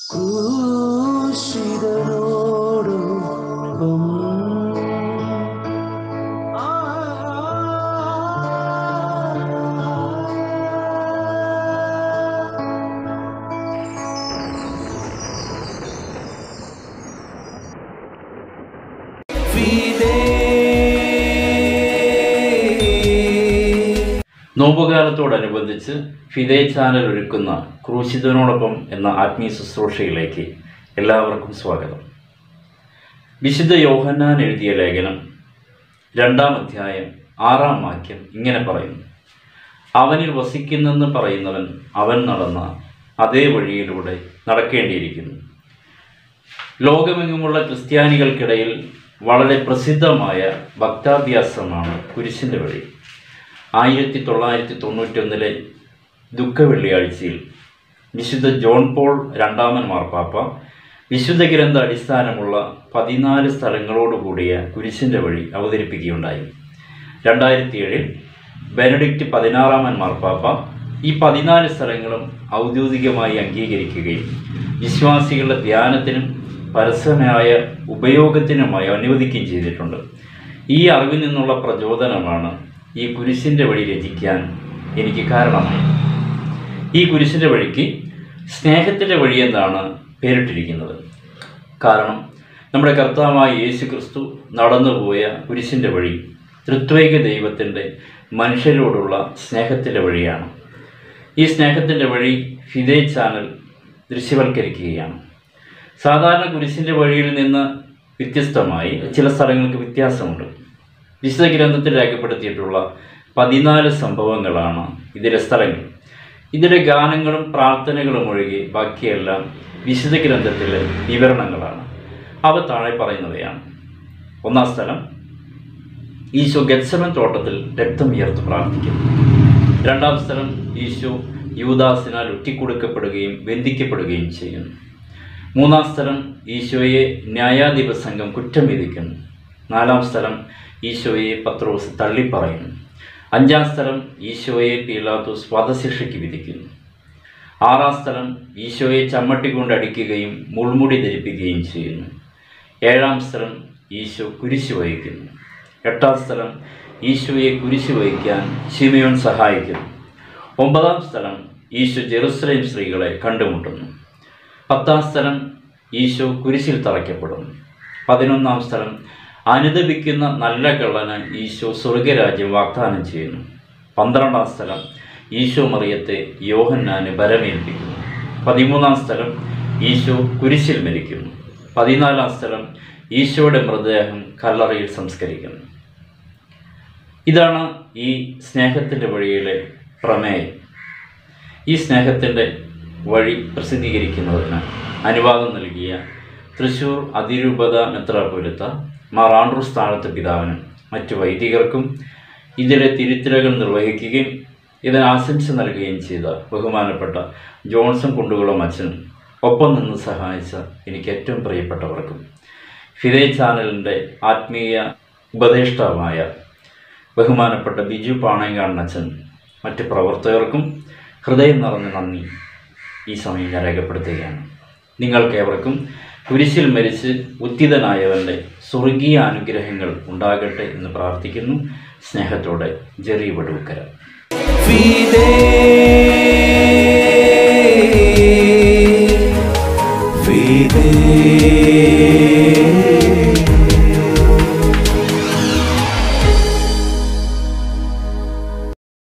ക്രൂശിതനോടൊപ്പം നോമ്പുകാലത്തോടനുബന്ധിച്ച് ഫിദേ channel ഒരുക്കുന്ന ക്രൂശിതനോടൊപ്പം എന്ന ആത്മീയ ശുശ്രൂഷയിലേക്ക് എല്ലാവർക്കും സ്വാഗതം വിശുദ്ധ യോഹന്നാൻ എഴുതിയ ലേഖനം രണ്ടാം അധ്യായം ആറാം വാക്യം ഇങ്ങനെ പറയുന്നു അവനിൽ വസിക്കുന്നെന്ന് പറയുന്നവൻ അവൻ നടന്ന അതേ വഴിയിലൂടെ നടക്കേണ്ടിയിരിക്കുന്നു ലോകമെങ്ങുമുള്ള ക്രിസ്ത്യാനികൾക്കിടയിൽ വളരെ പ്രസിദ്ധമായ ഭക്താഭ്യാസമാണ് കുരിശിൻ്റെ വഴി ആയിരത്തി തൊള്ളായിരത്തി തൊണ്ണൂറ്റൊന്നിലെ ദുഃഖവെള്ളിയാഴ്ചയിൽ വിശുദ്ധ ജോൺ പോൾ രണ്ടാമൻ മാർപ്പാപ്പ വിശുദ്ധ ഗ്രന്ഥ അടിസ്ഥാനമുള്ള പതിനാല് സ്ഥലങ്ങളോടുകൂടിയ കുരിശിൻ്റെ വഴി അവതരിപ്പിക്കുകയുണ്ടായി രണ്ടായിരത്തി ഏഴിൽ ബെനഡിക്റ്റ് പതിനാറാമൻ മാർപ്പാപ്പ ഈ പതിനാല് സ്ഥലങ്ങളും ഔദ്യോഗികമായി അംഗീകരിക്കുകയും വിശ്വാസികളുടെ ധ്യാനത്തിനും പരസ്യമായ ഉപയോഗത്തിനുമായി അനുവദിക്കുകയും ചെയ്തിട്ടുണ്ട് ഈ അറിവിൽ നിന്നുള്ള പ്രചോദനമാണ് ഈ കുരിശിൻ്റെ വഴി രചിക്കാൻ എനിക്ക് കാരണമായി ഈ കുരിശിൻ്റെ വഴിക്ക് സ്നേഹത്തിൻ്റെ വഴി എന്നാണ് പേരിട്ടിരിക്കുന്നത് കാരണം നമ്മുടെ കർത്താവായ യേശു ക്രിസ്തു നടന്നുപോയ കുരിശിൻ്റെ വഴി തൃത്വൈക ദൈവത്തിൻ്റെ മനുഷ്യരോടുള്ള സ്നേഹത്തിൻ്റെ വഴിയാണ് ഈ സ്നേഹത്തിൻ്റെ വഴി ഫിദേ ചാനൽ ദൃശ്യവൽക്കരിക്കുകയാണ് സാധാരണ കുരിശിൻ്റെ വഴിയിൽ നിന്ന് വ്യത്യസ്തമായി ചില സ്ഥലങ്ങൾക്ക് വ്യത്യാസമുണ്ട് വിശുദ്ധ ഗ്രന്ഥത്തിൽ രേഖപ്പെടുത്തിയിട്ടുള്ള പതിനാല് സംഭവങ്ങളാണ് ഇതിലെ സ്ഥലങ്ങൾ ഇതിലെ ഗാനങ്ങളും പ്രാർത്ഥനകളും ഒഴികെ ബാക്കിയെല്ലാം വിശുദ്ധ ഗ്രന്ഥത്തിലെ വിവരണങ്ങളാണ് അവ താഴെ പറയുന്നവയാണ് ഒന്നാം സ്ഥലം ഈശോ ഗത്സമൻ തോട്ടത്തിൽ രക്തം ഉയർത്ത് പ്രാർത്ഥിക്കുന്നു രണ്ടാം സ്ഥലം ഈശോ യൂദാസിനാൽ ഒറ്റിക്കൊടുക്കപ്പെടുകയും ബന്ധിക്കപ്പെടുകയും ചെയ്യുന്നു മൂന്നാം സ്ഥലം ഈശോയെ ന്യായാധിപ സംഘം കുറ്റം വിധിക്കുന്നു നാലാം സ്ഥലം ഈശോയെ പത്രോസ് തള്ളിപ്പറയുന്നു അഞ്ചാം സ്ഥലം ഈശോയെ പീലാത്തോസ് വധശിക്ഷയ്ക്ക് വിധിക്കുന്നു ആറാം സ്ഥലം ഈശോയെ ചമ്മട്ടി കൊണ്ട് അടിക്കുകയും മുൾമുടി ധരിപ്പിക്കുകയും ചെയ്യുന്നു ഏഴാം സ്ഥലം ഈശോ കുരിശ് വഹിക്കുന്നു എട്ടാം സ്ഥലം ഈശോയെ കുരിശ് വഹിക്കാൻ ശിമയോൻ സഹായിക്കുന്നു ഒമ്പതാം സ്ഥലം ഈശോ ജെറുസലേം സ്ത്രീകളെ കണ്ടുമുട്ടുന്നു പത്താം സ്ഥലം ഈശോ കുരിശിൽ തറയ്ക്കപ്പെടുന്നു പതിനൊന്നാം സ്ഥലം അനുദപിക്കുന്ന നല്ല കള്ളന് ഈശോ സ്വർഗരാജ്യം വാഗ്ദാനം ചെയ്യുന്നു പന്ത്രണ്ടാം സ്ഥലം ഈശോ മറിയത്തെ യോഹന്നാന് ബലമേൽപ്പിക്കുന്നു പതിമൂന്നാം സ്ഥലം ഈശോ കുരിശിൽ മരിക്കുന്നു പതിനാലാം സ്ഥലം ഈശോയുടെ മൃതദേഹം കല്ലറയിൽ സംസ്കരിക്കുന്നു ഇതാണ് ഈ സ്നേഹത്തിൻ്റെ വഴിയിലെ പ്രമേയം ഈ സ്നേഹത്തിൻ്റെ വഴി പ്രസിദ്ധീകരിക്കുന്നതിന് അനുവാദം നൽകിയ തൃശൂർ അതിരൂപത മെത്രാപൊലിത്ത മാർ ആൻഡ്രൂസ് താഴത്ത് പിതാവിനും മറ്റു വൈദികർക്കും ഇതിലെ തിരുത്തലുകൾ നിർവഹിക്കുകയും ഇതിന് ആശംസ നൽകുകയും ചെയ്ത ബഹുമാനപ്പെട്ട ജോൺസൺ കുണ്ടുകുളം അച്ഛനും ഒപ്പം നിന്ന് സഹായിച്ച എനിക്ക് ഏറ്റവും പ്രിയപ്പെട്ടവർക്കും ഫിദേ ചാനലിൻ്റെ ആത്മീയ ഉപദേഷ്ടാവായ ബഹുമാനപ്പെട്ട ബിജു പാണയങ്കാടൻ അച്ഛൻ മറ്റ് പ്രവർത്തകർക്കും ഹൃദയം നിറഞ്ഞ നന്ദി ഈ സമയം ഞാൻ രേഖപ്പെടുത്തുകയാണ് നിങ്ങൾക്കേവർക്കും കുരിശിൽ മരിച്ച് ഉത്തിതനായവൻ്റെ സ്വർഗീയ അനുഗ്രഹങ്ങൾ ഉണ്ടാകട്ടെ എന്ന് പ്രാർത്ഥിക്കുന്നു സ്നേഹത്തോടെ ജെറി വടൂക്കര Fide, fide.